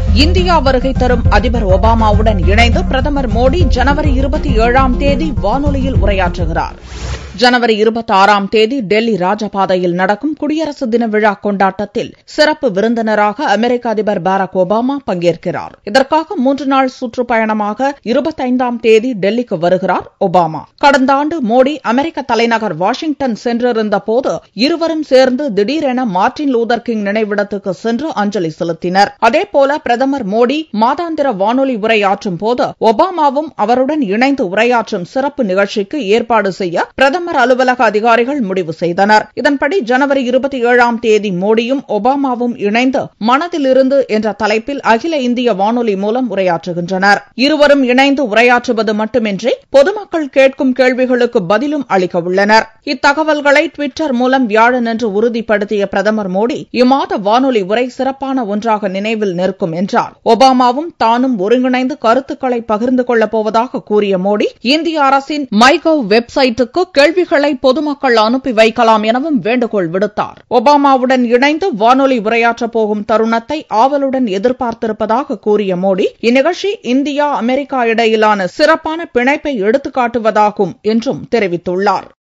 India வருகை தரும் அதிபர் ஒபாமாவுடன் இணைந்து பிரதமர் மோடி ஜனவரி இருபத்தி ஏழாம் தேதி வானொலியில் உரையாற்றுகிறார் ஜனவரி இருபத்தி ஆறாம் தேதி டெல்லி ராஜபாதையில் நடக்கும் குடியரசு தின விழா கொண்டாட்டத்தில் சிறப்பு விருந்தினராக அமெரிக்க அதிபர் பாராக் ஒபாமா பங்கேற்கிறார் இதற்காக மூன்று நாள் சுற்றுப்பயணமாக இருபத்தைந்தாம் தேதி டெல்லிக்கு வருகிறார் ஒபாமா கடந்த ஆண்டு மோடி அமெரிக்க தலைநகர் வாஷிங்டன் சென்றிருந்த போது இருவரும் சேர்ந்து திடீரென மார்ட்டின் லூதர் கிங் நினைவிடத்துக்கு சென்று அஞ்சலி செலுத்தினர் அதேபோல பிரதமர் மோடி மாதாந்திர வானொலி உரையாற்றும் போது ஒபாமாவும் அவருடன் இணைந்து உரையாற்றும் சிறப்பு நிகழ்ச்சிக்கு ஏற்பாடு செய்ய பிரதமர் அலுவலக அதிகாரிகள் முடிவு செய்தனர் இதன்படி ஜனவரி இருபத்தி ஏழாம் தேதி மோடியும் ஒபாமாவும் இணைந்து மனதிலிருந்து என்ற தலைப்பில் அகில இந்திய வானொலி மூலம் உரையாற்றுகின்றனர் இருவரும் இணைந்து உரையாற்றுவது மட்டுமின்றி பொதுமக்கள் கேட்கும் கேள்விகளுக்கு பதிலும் அளிக்க உள்ளனர் இத்தகவல்களை டுவிட்டர் மூலம் வியாழனன்று உறுதிப்படுத்திய பிரதமர் மோடி இம்மாத வானொலி உரை சிறப்பான ஒன்றாக நினைவில் நிற்கும் என்றார் ஒபாமாவும் தானும் ஒருங்கிணைந்து கருத்துக்களை பகிர்ந்து கொள்ளப் போவதாக கூறிய மோடி இந்திய அரசின் மைகவ் வெப்சைட்டுக்கு கேள்விகளை பொதுமக்கள் அனுப்பி வைக்கலாம் எனவும் வேண்டுகோள் விடுத்தார் ஒபாமாவுடன் இணைந்து வானொலி உரையாற்றப் போகும் தருணத்தை ஆவலுடன் எதிர்பார்த்திருப்பதாக கூறிய மோடி இந்நிகழ்ச்சி இந்தியா அமெரிக்கா இடையிலான சிறப்பான பிணைப்பை எடுத்துக்காட்டுவதாகும் என்றும் தெரிவித்துள்ளார்